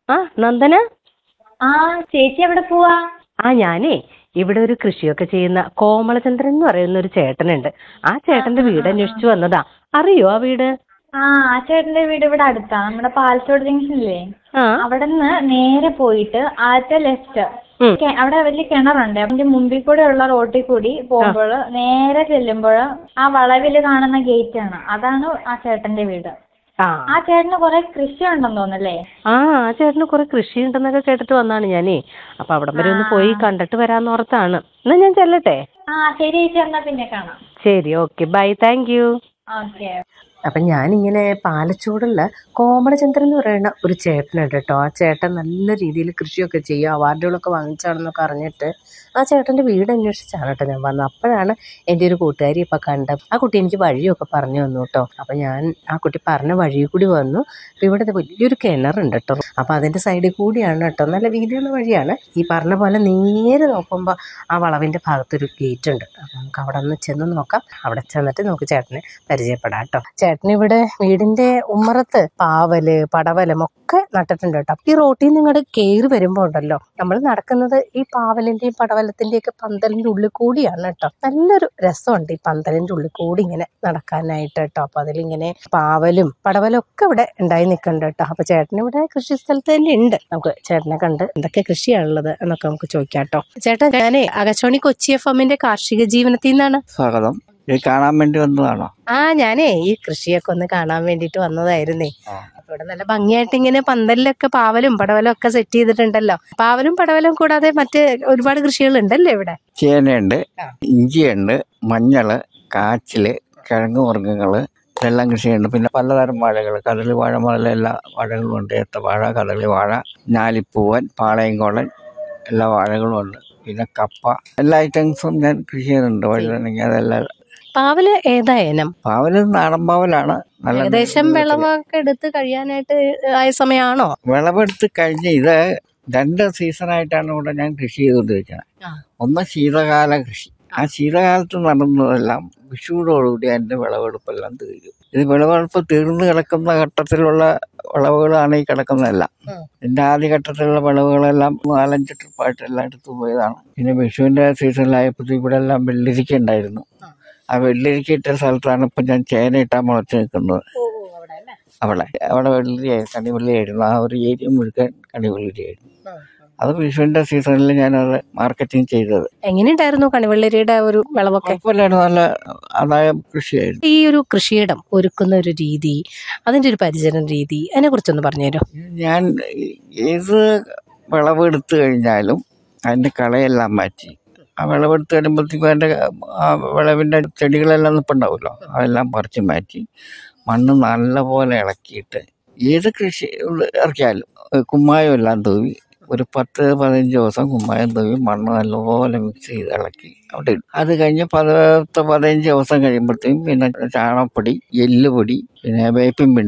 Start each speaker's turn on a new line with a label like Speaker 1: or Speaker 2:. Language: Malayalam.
Speaker 1: ആ നന്ദന
Speaker 2: ആ ചേച്ചി എവിടെ പോവാ
Speaker 1: ആ ഞാനേ ഇവിടെ ഒരു കൃഷിയൊക്കെ ചെയ്യുന്ന കോമളചന്ദ്രൻ എന്ന് പറയുന്ന ഒരു ചേട്ടനുണ്ട് ആ ചേട്ടന്റെ വീട് അന്വേഷിച്ചു വന്നതാ അറിയോ ആ വീട്
Speaker 2: ആ ആ ചേട്ടന്റെ വീട് ഇവിടെ അടുത്താ നമ്മുടെ പാലത്തോട് ജംഗ്ഷനില്ലേ
Speaker 1: ആ
Speaker 2: അവിടെ നിന്ന് നേരെ പോയിട്ട് ആദ്യത്തെ ലെഫ്റ്റ്
Speaker 1: ഉം.
Speaker 2: അവിടെ വലിയ കിണറുണ്ട് അതിന്റെ മുമ്പിൽ കൂടെ ഉള്ള റോട്ടിൽ കൂടി പോകുമ്പോൾ നേരെ ചെല്ലുമ്പോൾ ആ വളവില് കാണുന്ന ഗേറ്റ് ആണ് അതാണ് ആ ചേട്ടന്റെ വീട്
Speaker 1: ആ
Speaker 2: ആ ചേട്ടന് കുറെ കൃഷി ഉണ്ടെന്ന് തോന്നല്ലേ
Speaker 1: ആ ആ ചേട്ടന് കുറെ കൃഷി ഉണ്ടെന്നൊക്കെ കേട്ടിട്ട് വന്നാണ് ഞാനേ അപ്പൊ അവിടം വരെ ഒന്ന് പോയി കണ്ടിട്ട് വരാന്ന് ഓർത്താണ് എന്നാ ഞാൻ ചെല്ലട്ടെ
Speaker 2: ആ ശരി ചേച്ചി എന്നാ പിന്നെ കാണാം
Speaker 1: ശരി okay bye thank you
Speaker 2: okay
Speaker 1: അപ്പം ഞാനിങ്ങനെ പാലച്ചൂടുള്ള കോമളചന്ദ്രൻ എന്ന് പറയുന്ന ഒരു ചേട്ടനുണ്ട് കേട്ടോ ആ ചേട്ടൻ നല്ല രീതിയിൽ കൃഷിയൊക്കെ ചെയ്യും അവാർഡുകളൊക്കെ വാങ്ങിച്ചാണെന്നൊക്കെ അറിഞ്ഞിട്ട് ആ ചേട്ടൻ്റെ വീട് അന്വേഷിച്ചാണ് കേട്ടോ ഞാൻ വന്നത് അപ്പോഴാണ് എൻ്റെ ഒരു കൂട്ടുകാരി ഇപ്പം കണ്ടത് ആ കുട്ടി എനിക്ക് വഴിയൊക്കെ പറഞ്ഞു തന്നു കേട്ടോ അപ്പം ഞാൻ ആ കുട്ടി പറഞ്ഞ വഴി കൂടി വന്നു അപ്പം ഇവിടെ ദേ വലിയൊരു കിണറുണ്ട് കേട്ടോ അപ്പം അതിൻ്റെ സൈഡിൽ കൂടിയാണ് കേട്ടോ നല്ല വീതിയുള്ള വഴിയാണ് ഈ പറഞ്ഞ പോലെ നേരെ നോക്കുമ്പോൾ ആ വളവിൻ്റെ ഭാഗത്തൊരു ഗേറ്റ് ഉണ്ട് അപ്പം നമുക്ക് അവിടെ ഒന്ന് ചെന്ന് നോക്കാം അവിടെ ചെന്നിട്ട് നമുക്ക് ചേട്ടനെ പരിചയപ്പെടാം കേട്ടോ ചേട്ടൻ ഇവിടെ വീടിന്റെ ഉമ്മറത്ത് പാവല് പടവലം ഒക്കെ നട്ടിട്ടുണ്ട് കേട്ടോ ഈ റോട്ടിൽ നിന്ന് ഇങ്ങോട്ട് കയറി വരുമ്പോൾ ഉണ്ടല്ലോ നമ്മൾ നടക്കുന്നത് ഈ പാവലിന്റെയും പടവലത്തിന്റെയും ഒക്കെ പന്തലിന്റെ ഉള്ളിൽ കൂടിയാണ് കേട്ടോ നല്ലൊരു രസമുണ്ട് ഈ പന്തലിന്റെ ഉള്ളിൽ കൂടി ഇങ്ങനെ നടക്കാനായിട്ട് കേട്ടോ അപ്പൊ അതിലിങ്ങനെ പാവലും പടവലും ഒക്കെ ഇവിടെ ഉണ്ടായി നിൽക്കുന്നുണ്ട് കേട്ടോ അപ്പൊ ചേട്ടൻ ഇവിടെ കൃഷി സ്ഥലത്ത് തന്നെ ഉണ്ട് നമുക്ക് ചേട്ടനെ കണ്ട് എന്തൊക്കെ കൃഷിയാണുള്ളത് എന്നൊക്കെ നമുക്ക് ചോദിക്കാം കേട്ടോ ചേട്ടാ ഞാനേ അകച്ചോണി കൊച്ചി എഫ് എമ്മിന്റെ കാർഷിക ജീവനത്തിൽ നിന്നാണ്
Speaker 3: സ്വാഗതം ഇത് കാണാൻ വേണ്ടി വന്നതാണോ
Speaker 1: ആ ഞാനേ ഈ കൃഷിയൊക്കെ ഒന്ന് കാണാൻ വേണ്ടിട്ട് വന്നതായിരുന്നേ
Speaker 3: ആ.
Speaker 1: അപ്പൊ ഇവിടെ നല്ല ഭംഗിയായിട്ട് ഇങ്ങനെ പന്തലിലൊക്കെ പാവലും പടവലും ഒക്കെ സെറ്റ് ചെയ്തിട്ടുണ്ടല്ലോ പാവലും പടവലും കൂടാതെ മറ്റ് ഒരുപാട് കൃഷികൾ ഉണ്ടല്ലോ ഇവിടെ
Speaker 3: ചേനയുണ്ട്
Speaker 1: ആ.
Speaker 3: ഇഞ്ചിയുണ്ട് മഞ്ഞള് കാച്ചില് കിഴങ്ങ് വർഗ്ഗങ്ങള് ഇതെല്ലാം കൃഷിയുണ്ട് പിന്നെ പലതരം വാഴകൾ കദളി വാഴ മുതൽ എല്ലാ വാഴകളും ഉണ്ട് ഏത്തവാഴ കദളി വാഴ ഞാലിപ്പൂവൻ പാളയംകോടൻ എല്ലാ വാഴകളും ഉണ്ട് പിന്നെ കപ്പ എല്ലാ ഐറ്റംസും ഞാൻ കൃഷി ചെയ്യുന്നുണ്ട് വഴുതനങ്ങ അതെല്ലാം
Speaker 1: പാവല് ഏതാ ഇനം
Speaker 3: പാവല് നാടൻ പാവലാണ് നല്ല
Speaker 1: ഏകദേശം വിളവൊക്കെ എടുത്ത് കഴിയാനായിട്ട് ആയ സമയമാണോ
Speaker 3: വിളവെടുത്ത് കഴിഞ്ഞ് ഇത് രണ്ട് സീസണായിട്ടാണ് ഇവിടെ ഞാൻ കൃഷി ചെയ്തുകൊണ്ടിരിക്കുന്നത്
Speaker 1: ആ.
Speaker 3: ഒന്ന് ശീതകാല കൃഷി ആ ശീതകാലത്ത് നടന്നതെല്ലാം വിഷുവോടുകൂടി അതിന്റെ വിളവെടുപ്പെല്ലാം തീരും ഇത് വിളവെടുപ്പ് തീർന്നു കിടക്കുന്ന ഘട്ടത്തിലുള്ള വിളവുകളാണ് ഈ കിടക്കുന്നതെല്ലാം
Speaker 1: ഉം.
Speaker 3: ഇതിന്റെ ആദ്യ ഘട്ടത്തിലുള്ള വിളവുകളെല്ലാം നാലഞ്ച് ട്രിപ്പായിട്ട് എല്ലാം എടുത്തു പോയതാണ് പിന്നെ വിഷുവിന്റെ സീസണിലായപ്പോൾ ഇവിടെ എല്ലാം വെള്ളരിക്ക ഉണ്ടായിരുന്നു ആ വെള്ളരിക്ക ഇട്ട സ്ഥലത്താണ് ഇപ്പം ഞാൻ ചേന ഇട്ടാൻ മുളച്ച് നിൽക്കുന്നത് അവിടെ അവിടെ വെള്ളരിയായി കണിവെള്ളിയായിരുന്നു ആ ഒരു ഏരിയ മുഴുവൻ കണിവെള്ളരിയായിരുന്നു അത് വിഷുവിന്റെ സീസണിൽ ഞാനത് മാർക്കറ്റിംഗ് ചെയ്തത്
Speaker 1: എങ്ങനെയുണ്ടായിരുന്നു കണിവെള്ളരിയുടെ ഒരു വിളവൊക്കെ
Speaker 3: കുഴപ്പമില്ലായിരുന്നു നല്ല ആദായം കൃഷിയായിരുന്നു
Speaker 1: ഈ ഒരു കൃഷിയിടം ഒരുക്കുന്ന ഒരു രീതി അതിന്റെ ഒരു പരിചരണ രീതി അതിനെ കുറിച്ചൊന്ന് പറഞ്ഞുതരോ
Speaker 3: ഞാൻ ഏത് വിളവെടുത്ത് കഴിഞ്ഞാലും അതിന്റെ കളയെല്ലാം മാറ്റി ആ വിളവെടുത്ത് കഴിയുമ്പോഴത്തേക്കും അതിന്റെ ആ വിളവിന്റെ ചെടികളെല്ലാം നിൽപ്പുണ്ടാവുമല്ലോ അതെല്ലാം പറിച്ച് മാറ്റി മണ്ണ് നല്ലപോലെ ഇളക്കിയിട്ട് ഏത് കൃഷി ഇറക്കിയാലും കുമ്മായം എല്ലാം തൂവി ഒരു പത്ത് പതിനഞ്ച് ദിവസം കുമ്മായം തൂവി മണ്ണ് നല്ലപോലെ മിക്സ് ചെയ്ത് ഇളക്കി അവിടെ ഇടും അത് കഴിഞ്ഞ് പത്ത് പതിനഞ്ച് ദിവസം കഴിയുമ്പോഴത്തേക്കും പിന്നെ ചാണകപ്പൊടി എല്ലുപൊടി പിന്നെ വേപ്പിൻ പിണ്ണാക്ക്